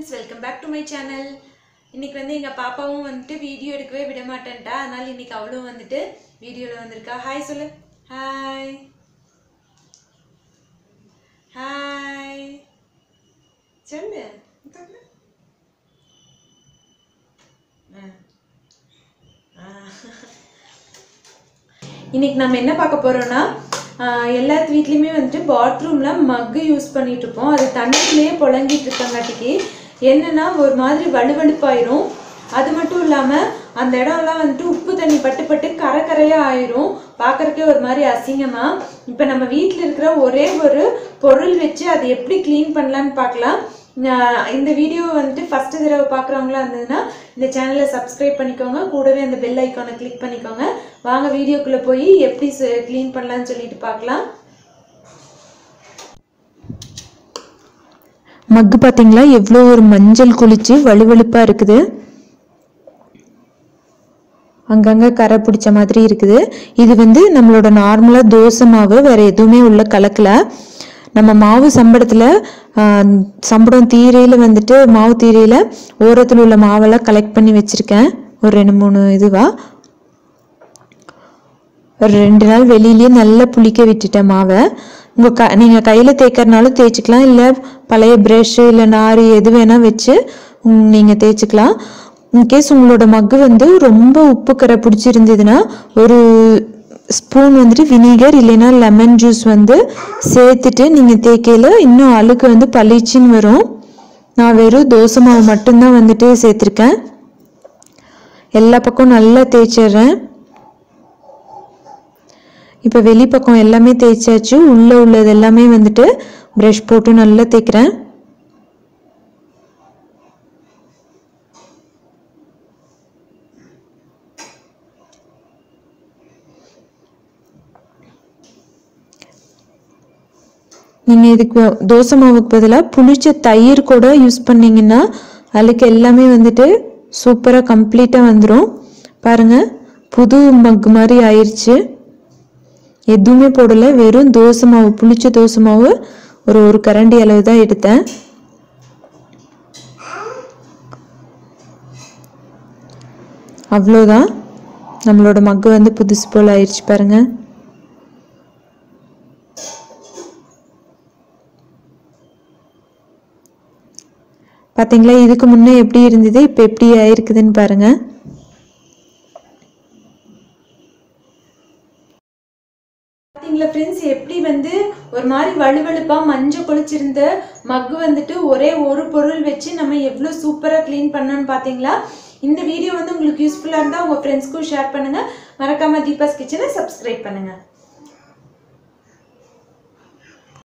Friends welcome back to my channel இன்னைக்கு வந்து எங்கள் பாப்பாவும் வந்துட்டு வீடியோ எடுக்கவே விட மாட்டேன்ட்டா அதனால இன்னைக்கு அவளும் வந்துட்டு வீடியோவில் வந்திருக்கா ஹாய் சொல்லு ஹாய் ஹாய் சொல்லு சொல்லு. ஆ. ஆ. இன்னைக்கு நம்ம என்ன பார்க்க போறோம்னா ஆஹ் எல்லாத்து வீட்லேயுமே வந்துட்டு பாத்ரூமில் மக்கு யூஸ் பண்ணிட்டு இருப்போம் அது தண்ணியிலேயே புழங்கிட்டு இருக்கங்காட்டிக்கு என்னன்னா ஒரு மாதிரி வலுவழுப்பாயிரும் அது மட்டும் இல்லாமல் அந்த இடம்லாம் வந்துட்டு உப்பு தண்ணி பட்டு பட்டு கரை கரையாக ஆயிரும் பார்க்கறக்கே ஒரு மாதிரி அசிங்கமா இப்போ நம்ம வீட்டில் இருக்கிற ஒரே ஒரு பொருள் வச்சு அதை எப்படி க்ளீன் பண்ணலான்னு பார்க்கலாம் நான் இந்த வீடியோ வந்துட்டு ஃபஸ்ட்டு தடவை பார்க்குறவங்களா இருந்ததுன்னா இந்த சேனலை சப்ஸ்கிரைப் பண்ணிக்கோங்க கூடவே அந்த பெல் ஐக்கானை கிளிக் பண்ணிக்கோங்க வாங்க வீடியோக்குள்ளே போய் எப்படி க்ளீன் பண்ணலான்னு சொல்லிட்டு பார்க்கலாம் மக்கு பார்த்தீங்களா எவ்வளோ ஒரு மஞ்சள் குளிச்சு வலுவழுப்பாக இருக்குது அங்கங்கே கரை பிடிச்ச மாதிரி இருக்குது இது வந்து நம்மளோட நார்மலாக தோசை மாவு வேற எதுவுமே உள்ள கலக்கல நம்ம மாவு சம்படத்தில் சம்படம் தீரையில் வந்துட்டு மாவு தீரையில் ஓரத்தில் உள்ள மாவெல்லாம் கலெக்ட் பண்ணி வச்சுருக்கேன் ஒரு ரெண்டு மூணு இதுவாக ஒரு ரெண்டு நாள் வெளியிலேயே நல்லா புளிக்க விட்டுட்டேன் மாவை உங்கள் க நீங்கள் கையில் தேய்க்கறனாலும் தேய்ச்சிக்கலாம் இல்லை பழைய ப்ரஷ்ஷு இல்லை நார் எது வேணால் வச்சு நீங்கள் தேய்ச்சிக்கலாம் இன்கேஸ் உங்களோட மக்கு வந்து ரொம்ப உப்பு கரை பிடிச்சிருந்ததுன்னா ஒரு ஸ்பூன் வந்துட்டு வினிகர் இல்லைன்னா லெமன் ஜூஸ் வந்து சேர்த்துட்டு நீங்கள் தேய்க்கையில் இன்னும் அழுக்கு வந்து பளிச்சுன்னு வரும் நான் வெறும் தோசை மாவு மட்டும்தான் வந்துட்டு சேர்த்துருக்கேன் எல்லா பக்கம் நல்லா தேய்ச்சிடுறேன் இப்போ வெளிப்பக்கம் எல்லாமே தேய்ச்சாச்சு உள்ளே உள்ளது எல்லாமே வந்துட்டு ப்ரஷ் போட்டு நல்லா தேய்க்கிறேன் நீங்கள் இதுக்கு தோசை மாவுக்கு பதிலாக புளிச்ச தயிர் கூட யூஸ் பண்ணீங்கன்னா அதுக்கு எல்லாமே வந்துட்டு சூப்பராக கம்ப்ளீட்டாக வந்துடும் பாருங்கள் புது மக் மாதிரி ஆயிடுச்சு எதுவுமே போடலை வெறும் தோசை மாவு புளிச்ச தோசை மாவு ஒரு ஒரு கரண்டி அளவு தான் எடுத்தேன் அவ்வளோதான் நம்மளோட மக்கு வந்து புதுசு போல் ஆயிடுச்சு பாருங்க பார்த்தீங்களா இதுக்கு முன்னே எப்படி இருந்தது இப்போ எப்படி ஆயிருக்குதுன்னு பாருங்கள் பார்த்தீங்களா ஃப்ரெண்ட்ஸ் எப்படி வந்து ஒரு மாதிரி வலுவழுப்பாக மஞ்சள் குளிச்சிருந்த மக்கு வந்துட்டு ஒரே ஒரு பொருள் வச்சு நம்ம எவ்வளோ சூப்பராக க்ளீன் பண்ணோன்னு பார்த்தீங்களா இந்த வீடியோ வந்து உங்களுக்கு யூஸ்ஃபுல்லாக இருந்தால் உங்கள் ஃப்ரெண்ட்ஸ்க்கும் ஷேர் பண்ணுங்கள் மறக்காமல் தீபாஸ் கிச்சனை சப்ஸ்கிரைப் பண்ணுங்கள்